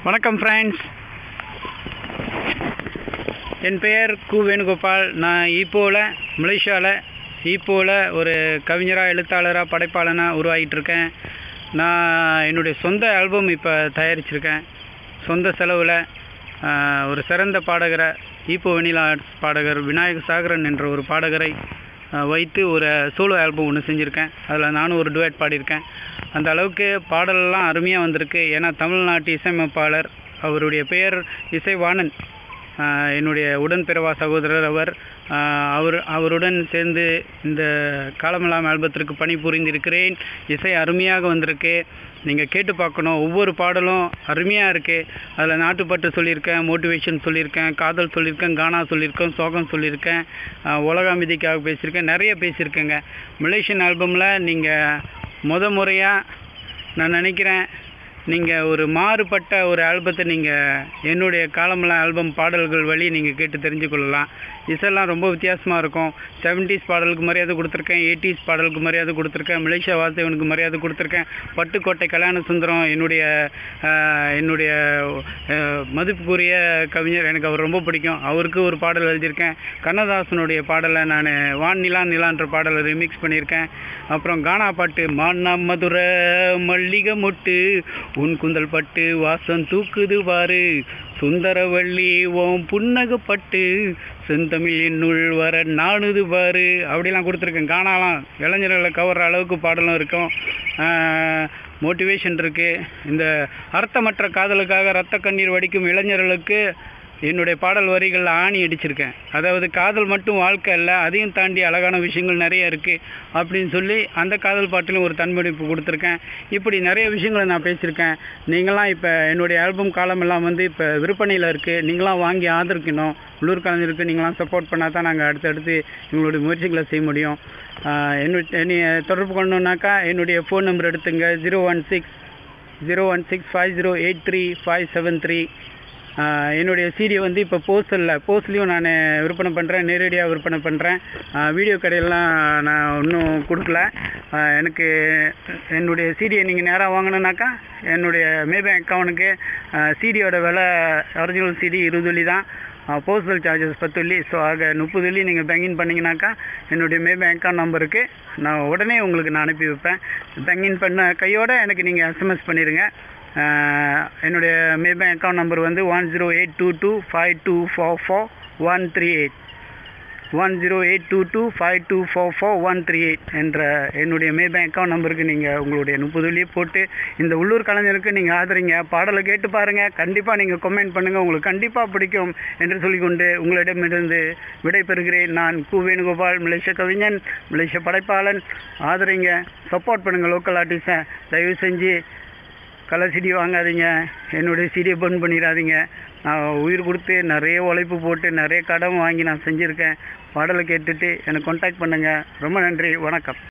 வணக்கம் ஃப்ரெண்ட்ஸ் என் பெயர் கு வேணுகோபால் நான் ஈப்போவில் மலேசியாவில் ஈப்போவில் ஒரு கவிஞராக எழுத்தாளராக படைப்பாளனாக உருவாகிட்டு இருக்கேன் நான் என்னுடைய சொந்த ஆல்பம் இப்போ தயாரிச்சிருக்கேன் சொந்த செலவில் ஆஹ், ஒரு சிறந்த பாடகரை ஈப்போ வெனிலா ஆர்ட்ஸ் பாடகர் விநாயக சாகரன் என்ற ஒரு பாடகரை ஆஹ், வைத்து ஒரு சோலோ ஆல்பம் ஒன்று செஞ்சுருக்கேன் அதில் நானும் ஒரு டுவேட் பாடியிருக்கேன் அந்த அளவுக்கு பாடலெல்லாம் அருமையாக வந்திருக்கு ஏன்னா தமிழ்நாட்டு இசையமைப்பாளர் அவருடைய பெயர் இசைவாணன் ஆஹ் என்னுடைய உடன்பிறவா சகோதரர் அவர் ஆஹ் அவர் அவருடன் சேர்ந்து இந்த காலமெல்லாம் ஆல்பத்திற்கு பணிபுரிந்திருக்கிறேன் இசை அருமையாக வந்திருக்கு நீங்கள் கேட்டு பார்க்கணும் ஒவ்வொரு பாடலும் அருமையாக இருக்குது அதில் நாட்டுப்பற்று சொல்லியிருக்கேன் மோட்டிவேஷன் சொல்லியிருக்கேன் காதல் சொல்லியிருக்கேன் கானா சொல்லியிருக்கேன் சோகம் சொல்லியிருக்கேன் ஆஹ் உலக அமைதிக்காக பேசியிருக்கேன் நிறைய பேசியிருக்கேங்க மலேசியன் ஆல்பமில் நீங்கள் முத முறையாக நான் நினைக்கிறேன் நீங்கள் ஒரு மாறுபட்ட ஒரு ஆல்பத்தை நீங்கள் என்னுடைய காலமெல்லாம் ஆல்பம் பாடல்கள் வழி நீங்கள் கேட்டு தெரிஞ்சு கொள்ளலாம் இசையெல்லாம் ரொம்ப வித்தியாசமாக இருக்கும் செவன்ட்டீஸ் பாடலுக்கு மரியாதை கொடுத்துருக்கேன் எயிட்டிஸ் பாடலுக்கு மரியாதை கொடுத்துருக்கேன் மலேசியா வாசவனுக்கு மரியாதை கொடுத்துருக்கேன் பட்டுக்கோட்டை கல்யாண சுந்தரம் என்னுடைய ஆஹ், என்னுடைய ஆஹ், மதிப்புக்குரிய கவிஞர் எனக்கு அவர் ரொம்ப பிடிக்கும் அவருக்கு ஒரு பாடல் எழுதியிருக்கேன் கண்ணதாசனுடைய பாடலை நான் வான் நிலா நிலான்ற பாடலை ரிமிக்ஸ் பண்ணியிருக்கேன் அப்புறம் கானா பாட்டு மானா மதுர மல்லிகை மொட்டு உன் குந்தல் பட்டு வாசம் தூக்குது பாரு சுந்தரவள்ளி ஓம் புன்னகப்பட்டு செந்தமிழ் என்னுள் வர நாணுது பாரு அப்படிலாம் கொடுத்துருக்கேன் காணாலாம் இளைஞர்களை கவர்ற அளவுக்கு பாடலும் இருக்கும் மோட்டிவேஷன் இருக்குது இந்த அர்த்தமற்ற காதலுக்காக ரத்த கண்ணீர் வடிக்கும் இளைஞர்களுக்கு என்னுடைய பாடல் வரிகளில் ஆணி அடிச்சிருக்கேன் அதாவது காதல் மட்டும் வாழ்க்கை இல்லை அதையும் தாண்டி அழகான விஷயங்கள் நிறைய இருக்குது அப்படின்னு சொல்லி அந்த காதல் பாட்டிலும் ஒரு தன்மடிப்பு கொடுத்துருக்கேன் இப்படி நிறைய விஷயங்களை நான் பேசியிருக்கேன் நீங்களாம் இப்போ என்னுடைய ஆல்பம் காலமெல்லாம் வந்து இப்போ விற்பனையில் இருக்குது நீங்களாம் வாங்கி ஆதரிக்கணும் உள்ளூர் கலைஞருக்கு நீங்களாம் சப்போர்ட் பண்ணால் தான் நாங்கள் அடுத்தடுத்து எங்களுடைய முயற்சிகளை செய்ய முடியும் ஆஹ் என்னுடைய என்னை தொடர்பு கொள்ளணுன்னாக்கா என்னுடைய ஃபோன் நம்பர் எடுத்துங்க zero one six zero one six five zero eight three five seven three என்னுடைய சீடியை வந்து இப்போ போஸ்டரில் போஸ்ட்லேயும் நான் விற்பனை பண்ணுறேன் நேரடியாக விற்பனை பண்ணுறேன் வீடியோ கடையெல்லாம் நான் இன்னும் கொடுக்கல ஆஹ் எனக்கு என்னுடைய சீடியை நீங்கள் நேராக வாங்கணுன்னாக்கா என்னுடைய மேபேங்க் அக்கௌண்ட்டுக்கு சீடியோட விலை ஒரிஜினல் சிடி இருபது வெள்ளி தான் போஸ்டல் சார்ஜஸ் பத்து வெள்ளி ஸோ ஆக முப்பது வெள்ளி நீங்கள் பேங்கின் பண்ணிங்கனாக்கா என்னுடைய மே பேங்க் அக்கௌண்ட் நம்பருக்கு நான் உடனே உங்களுக்கு நான் அனுப்பி வைப்பேன் பேங்கின் பண்ண கையோட எனக்கு நீங்கள் எஸ்எம்எஸ் பண்ணிடுங்க ஆஹ் என்னுடைய மே பேங்க் அக்கௌண்ட் நம்பர் வந்து one zero eight two two five two four four one three eight one zero eight two two five two four four one three eight என்ற என்னுடைய மே பேங்க் அக்கௌண்ட் நம்பருக்கு நீங்கள் உங்களுடைய முப்பது வழியை போட்டு இந்த உள்ளூர் கலைஞருக்கு நீங்கள் ஆதரிங்க பாடலை கேட்டு பாருங்கள் கண்டிப்பாக நீங்கள் கமெண்ட் பண்ணுங்கள் உங்களுக்கு கண்டிப்பாக பிடிக்கும் என்று சொல்லிக்கொண்டு உங்களிடமிருந்து விடைபெறுகிறேன் நான் கு வேணுகோபால் மலேசிய கவிஞன் மலேசிய படைப்பாளன் ஆதரிங்க சப்போர்ட் பண்ணுங்கள் லோக்கல் ஆர்டிஸ்ட்டை தயவு செஞ்சு கலர் சிடி வாங்காதீங்க என்னுடைய சிடியை பர்ன் பண்ணிடாதீங்க நான் உயிர் கொடுத்து நிறைய உழைப்பு போட்டு நிறைய கடன் வாங்கி நான் செஞ்சுருக்கேன் பாடலை கேட்டுட்டு எனக்கு கான்டாக்ட் பண்ணுங்கள் ரொம்ப நன்றி வணக்கம்